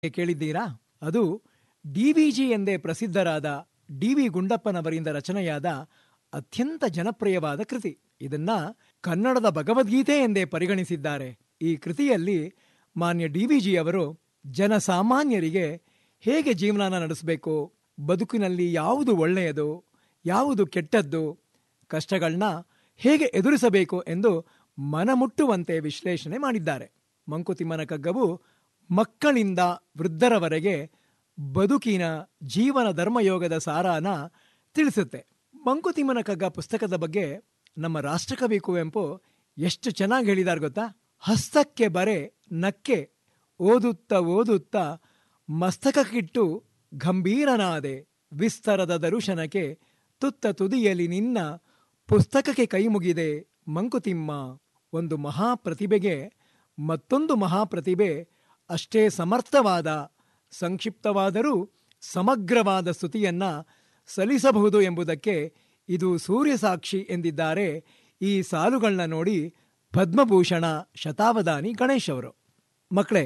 ಕೇಳಿದ್ದೀರಾ ಅದು ಡಿವಿಜಿ ಎಂದೇ ಪ್ರಸಿದ್ಧರಾದ ಡಿ ವಿ ಗುಂಡಪ್ಪನವರಿಂದ ರಚನೆಯಾದ ಅತ್ಯಂತ ಜನಪ್ರಿಯವಾದ ಕೃತಿ ಇದನ್ನ ಕನ್ನಡದ ಭಗವದ್ಗೀತೆ ಎಂದೇ ಪರಿಗಣಿಸಿದ್ದಾರೆ ಈ ಕೃತಿಯಲ್ಲಿ ಮಾನ್ಯ ಡಿವಿಜಿ ಅವರು ಜನಸಾಮಾನ್ಯರಿಗೆ ಹೇಗೆ ಜೀವನ ನಡೆಸಬೇಕು ಬದುಕಿನಲ್ಲಿ ಯಾವುದು ಒಳ್ಳೆಯದು ಯಾವುದು ಕೆಟ್ಟದ್ದು ಕಷ್ಟಗಳನ್ನ ಹೇಗೆ ಎದುರಿಸಬೇಕು ಎಂದು ಮನಮುಟ್ಟುವಂತೆ ವಿಶ್ಲೇಷಣೆ ಮಾಡಿದ್ದಾರೆ ಮಂಕುತಿಮ್ಮನ ಕಗ್ಗವು ಮಕ್ಕಳಿಂದ ವೃದ್ಧರವರೆಗೆ ಬದುಕಿನ ಜೀವನ ಧರ್ಮಯೋಗದ ಸಾರಾನ ತಿಳಿಸುತ್ತೆ ಮಂಕುತಿಮ್ಮನ ಕಗ್ಗ ಪುಸ್ತಕದ ಬಗ್ಗೆ ನಮ್ಮ ರಾಷ್ಟ್ರಕವಿ ಕುವೆಂಪು ಎಷ್ಟು ಚೆನ್ನಾಗಿ ಹೇಳಿದಾರೆ ಗೊತ್ತಾ ಹಸ್ತಕ್ಕೆ ಬರೆ ನಕ್ಕೆ ಓದುತ್ತ ಓದುತ್ತ ಮಸ್ತಕಕ್ಕಿಟ್ಟು ಗಂಭೀರನಾದೆ ವಿಸ್ತರದ ದರುಶನಕ್ಕೆ ತುತ್ತ ತುದಿಯಲಿ ನಿನ್ನ ಪುಸ್ತಕಕ್ಕೆ ಕೈ ಮುಗಿದೆ ಮಂಕುತಿಮ್ಮ ಒಂದು ಮಹಾಪ್ರತಿಭೆಗೆ ಮತ್ತೊಂದು ಮಹಾಪ್ರತಿಭೆ ಅಷ್ಟೇ ಸಮರ್ಥವಾದ ಸಂಕ್ಷಿಪ್ತವಾದರೂ ಸಮಗ್ರವಾದ ಸ್ತುತಿಯನ್ನ ಸಲ್ಲಿಸಬಹುದು ಎಂಬುದಕ್ಕೆ ಇದು ಸೂರ್ಯ ಸಾಕ್ಷಿ ಎಂದಿದ್ದಾರೆ ಈ ಸಾಲುಗಳನ್ನ ನೋಡಿ ಪದ್ಮಭೂಷಣ ಶತಾವಧಾನಿ ಗಣೇಶ್ ಅವರು ಮಕ್ಕಳೇ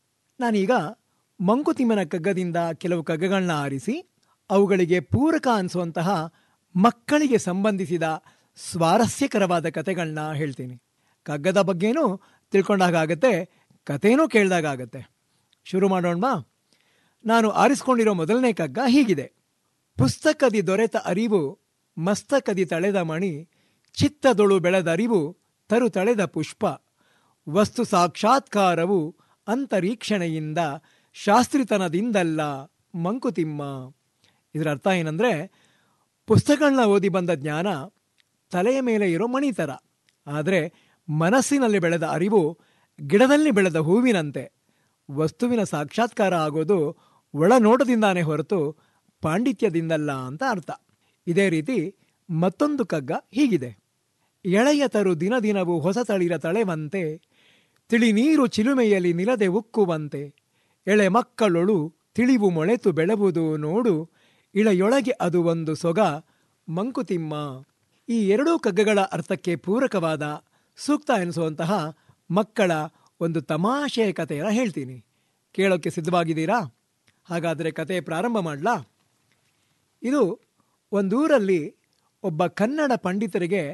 ನಾನೀಗ ಮಂಕುತಿಮ್ಮನ ಕಗ್ಗದಿಂದ ಕೆಲವು ಕಗ್ಗಗಳನ್ನ ಆರಿಸಿ ಅವುಗಳಿಗೆ ಪೂರಕ ಅನಿಸುವಂತಹ ಮಕ್ಕಳಿಗೆ ಸಂಬಂಧಿಸಿದ ಸ್ವಾರಸ್ಯಕರವಾದ ಕಥೆಗಳನ್ನ ಹೇಳ್ತೀನಿ ಕಗ್ಗದ ಬಗ್ಗೆನೂ ತಿಳ್ಕೊಂಡಾಗತ್ತೆ ಕಥೆನೂ ಕೇಳಿದಾಗತ್ತೆ ಶುರು ಮಾಡೋಣವಾ ನಾನು ಆರಿಸ್ಕೊಂಡಿರೋ ಮೊದಲನೇ ಕಗ್ಗ ಹೀಗಿದೆ ಪುಸ್ತಕದಿ ದೊರೆತ ಅರಿವು ಮಸ್ತಕದಿ ತಳೆದ ಮಣಿ ಚಿತ್ತದೊಳು ಬೆಳೆದ ಅರಿವು ತರು ತಳೆದ ಪುಷ್ಪ ವಸ್ತು ಸಾಕ್ಷಾತ್ಕಾರವು ಅಂತರೀಕ್ಷಣೆಯಿಂದ ಶಾಸ್ತ್ರಿತನದಿಂದಲ್ಲ ಮಂಕುತಿಮ್ಮ ಇದರ ಅರ್ಥ ಏನಂದ್ರೆ ಪುಸ್ತಕಗಳನ್ನ ಓದಿ ಬಂದ ಜ್ಞಾನ ತಲೆಯ ಮೇಲೆ ಇರೋ ಮಣಿ ಥರ ಆದರೆ ಮನಸ್ಸಿನಲ್ಲಿ ಬೆಳೆದ ಅರಿವು ಗಿಡದಲ್ಲಿ ಬೆಳೆದ ಹೂವಿನಂತೆ ವಸ್ತುವಿನ ಸಾಕ್ಷಾತ್ಕಾರ ಆಗೋದು ಒಳನೋಟದಿಂದಾನೇ ಹೊರತು ಪಾಂಡಿತ್ಯದಿಂದಲ್ಲ ಅಂತ ಅರ್ಥ ಇದೇ ರೀತಿ ಮತ್ತೊಂದು ಕಗ್ಗ ಹೀಗಿದೆ ಎಳೆಯ ತರು ದಿನ ದಿನವೂ ಹೊಸ ತಳಿರ ತಳೆವಂತೆ ತಿಳಿ ನೀರು ಚಿಲುಮೆಯಲ್ಲಿ ನಿಲದೆ ಉಕ್ಕುವಂತೆ ಎಳೆ ಮಕ್ಕಳೊಳು ತಿಳಿವು ಮೊಳೆತು ಬೆಳೆವುದು ನೋಡು ಇಳೆಯೊಳಗೆ ಅದು ಒಂದು ಸೊಗ ಮಂಕುತಿಮ್ಮ ಈ ಎರಡೂ ಕಗ್ಗಗಳ ಅರ್ಥಕ್ಕೆ ಪೂರಕವಾದ ಸೂಕ್ತ ಎನಿಸುವಂತಹ ಮಕ್ಕಳ ಒಂದು ತಮಾಷೆಯ ಕಥೆಯನ್ನು ಹೇಳ್ತೀನಿ ಕೇಳೋಕ್ಕೆ ಸಿದ್ಧವಾಗಿದ್ದೀರಾ ಹಾಗಾದರೆ ಕತೆ ಪ್ರಾರಂಭ ಮಾಡಲಾ ಇದು ಒಂದೂರಲ್ಲಿ ಒಬ್ಬ ಕನ್ನಡ ಪಂಡಿತರಿಗೆ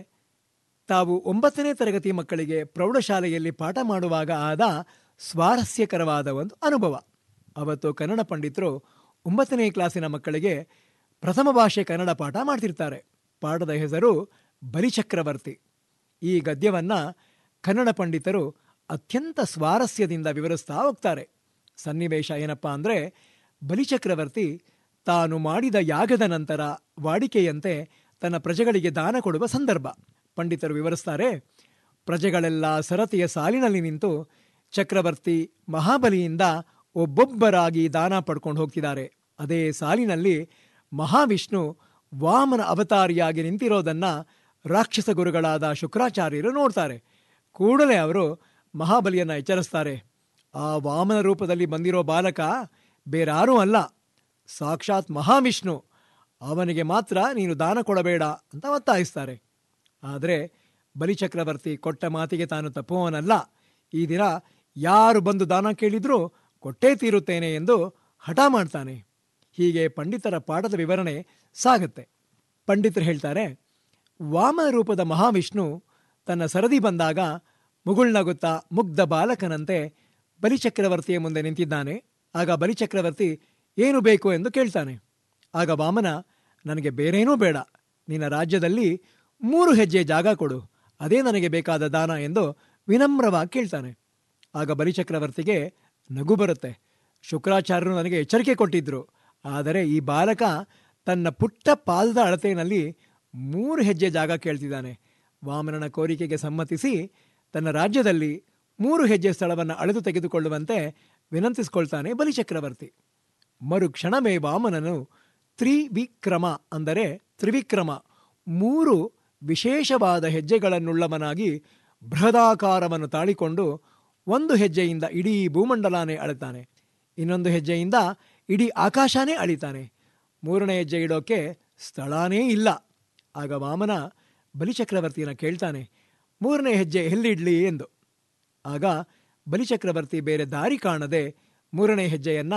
ತಾವು ಒಂಬತ್ತನೇ ತರಗತಿ ಮಕ್ಕಳಿಗೆ ಪ್ರೌಢಶಾಲೆಯಲ್ಲಿ ಪಾಠ ಮಾಡುವಾಗ ಆದ ಸ್ವಾರಸ್ಯಕರವಾದ ಒಂದು ಅನುಭವ ಅವತ್ತು ಕನ್ನಡ ಪಂಡಿತರು ಒಂಬತ್ತನೇ ಕ್ಲಾಸಿನ ಮಕ್ಕಳಿಗೆ ಪ್ರಥಮ ಭಾಷೆ ಕನ್ನಡ ಪಾಠ ಮಾಡ್ತಿರ್ತಾರೆ ಪಾಠದ ಹೆಸರು ಬಲಿಚಕ್ರವರ್ತಿ ಈ ಗದ್ಯವನ್ನ ಕನ್ನಡ ಪಂಡಿತರು ಅತ್ಯಂತ ಸ್ವಾರಸ್ಯದಿಂದ ವಿವರಿಸ್ತಾ ಹೋಗ್ತಾರೆ ಸನ್ನಿವೇಶ ಏನಪ್ಪಾ ಅಂದ್ರೆ ಬಲಿಚಕ್ರವರ್ತಿ ತಾನು ಮಾಡಿದ ಯಾಗದ ನಂತರ ವಾಡಿಕೆಯಂತೆ ತನ್ನ ಪ್ರಜೆಗಳಿಗೆ ದಾನ ಕೊಡುವ ಸಂದರ್ಭ ಪಂಡಿತರು ವಿವರಿಸ್ತಾರೆ ಪ್ರಜೆಗಳೆಲ್ಲ ಸರತಿಯ ಸಾಲಿನಲ್ಲಿ ನಿಂತು ಚಕ್ರವರ್ತಿ ಮಹಾಬಲಿಯಿಂದ ಒಬ್ಬೊಬ್ಬರಾಗಿ ದಾನ ಪಡ್ಕೊಂಡು ಹೋಗ್ತಿದ್ದಾರೆ ಅದೇ ಸಾಲಿನಲ್ಲಿ ಮಹಾವಿಷ್ಣು ವಾಮನ ಅವತಾರಿಯಾಗಿ ನಿಂತಿರೋದನ್ನ ರಾಕ್ಷಸ ಗುರುಗಳಾದ ಶುಕ್ರಾಚಾರ್ಯರು ನೋಡ್ತಾರೆ ಕೂಡಲೇ ಅವರು ಮಹಾಬಲಿಯನ್ನ ಎಚ್ಚರಿಸ್ತಾರೆ ಆ ವಾಮನ ರೂಪದಲ್ಲಿ ಬಂದಿರೋ ಬಾಲಕ ಬೇರಾರೂ ಅಲ್ಲ ಸಾಕ್ಷಾತ್ ಮಹಾವಿಷ್ಣು ಅವನಿಗೆ ಮಾತ್ರ ನೀನು ದಾನ ಕೊಡಬೇಡ ಅಂತ ಒತ್ತಾಯಿಸ್ತಾರೆ ಆದರೆ ಬಲಿಚಕ್ರವರ್ತಿ ಕೊಟ್ಟ ಮಾತಿಗೆ ತಾನು ತಪ್ಪುವವನಲ್ಲ ಈ ದಿನ ಯಾರು ಬಂದು ದಾನ ಕೇಳಿದ್ರೂ ಕೊಟ್ಟೇ ತೀರುತ್ತೇನೆ ಎಂದು ಹಠ ಮಾಡ್ತಾನೆ ಹೀಗೆ ಪಂಡಿತರ ಪಾಠದ ವಿವರಣೆ ಸಾಗುತ್ತೆ ಪಂಡಿತರು ಹೇಳ್ತಾರೆ ವಾಮನ ರೂಪದ ಮಹಾವಿಷ್ಣು ತನ್ನ ಸರದಿ ಬಂದಾಗ ಮುಗುಳ್ನಗುತ್ತಾ ಮುಗ್ಧ ಬಾಲಕನಂತೆ ಬಲಿಚಕ್ರವರ್ತಿಯ ಮುಂದೆ ನಿಂತಿದ್ದಾನೆ ಆಗ ಬಲಿಚಕ್ರವರ್ತಿ ಏನು ಬೇಕು ಎಂದು ಕೇಳ್ತಾನೆ ಆಗ ವಾಮನ ನನಗೆ ಬೇರೇನೂ ಬೇಡ ನಿನ್ನ ರಾಜ್ಯದಲ್ಲಿ ಮೂರು ಹೆಜ್ಜೆ ಜಾಗ ಕೊಡು ಅದೇ ನನಗೆ ಬೇಕಾದ ದಾನ ಎಂದು ವಿನಮ್ರವಾಗಿ ಕೇಳ್ತಾನೆ ಆಗ ಬಲಿಚಕ್ರವರ್ತಿಗೆ ನಗು ಬರುತ್ತೆ ಶುಕ್ರಾಚಾರ್ಯರು ನನಗೆ ಎಚ್ಚರಿಕೆ ಕೊಟ್ಟಿದ್ರು ಆದರೆ ಈ ಬಾಲಕ ತನ್ನ ಪುಟ್ಟ ಪಾದದ ಅಳತೆಯಲ್ಲಿ ಮೂರು ಹೆಜ್ಜೆ ಜಾಗ ಕೇಳ್ತಿದ್ದಾನೆ ವಾಮನನ ಕೋರಿಕೆಗೆ ಸಮ್ಮತಿಸಿ ತನ್ನ ರಾಜ್ಯದಲ್ಲಿ ಮೂರು ಹೆಜ್ಜೆ ಸ್ಥಳವನ್ನು ಅಳೆದು ತೆಗೆದುಕೊಳ್ಳುವಂತೆ ವಿನಂತಿಸಿಕೊಳ್ತಾನೆ ಬಲಿಚಕ್ರವರ್ತಿ ಮರುಕ್ಷಣವೇ ವಾಮನನು ತ್ರಿವಿಕ್ರಮ ಅಂದರೆ ತ್ರಿವಿಕ್ರಮ ಮೂರು ವಿಶೇಷವಾದ ಹೆಜ್ಜೆಗಳನ್ನುಳ್ಳವನಾಗಿ ಬೃಹದಾಕಾರವನ್ನು ತಾಳಿಕೊಂಡು ಒಂದು ಹೆಜ್ಜೆಯಿಂದ ಇಡೀ ಭೂಮಂಡಲನೇ ಅಳೆತಾನೆ ಇನ್ನೊಂದು ಹೆಜ್ಜೆಯಿಂದ ಇಡೀ ಆಕಾಶನೇ ಅಳಿತಾನೆ ಮೂರನೇ ಹೆಜ್ಜೆ ಇಡೋಕೆ ಸ್ಥಳನೇ ಇಲ್ಲ ಆಗ ವಾಮನ ಬಲಿಚಕ್ರವರ್ತಿನ ಕೇಳ್ತಾನೆ ಮೂರನೇ ಹೆಜ್ಜೆ ಎಲ್ಲಿಡ್ಲಿ ಎಂದು ಆಗ ಬಲಿಚಕ್ರವರ್ತಿ ಬೇರೆ ದಾರಿ ಕಾಣದೆ ಮೂರನೇ ಹೆಜ್ಜೆಯನ್ನ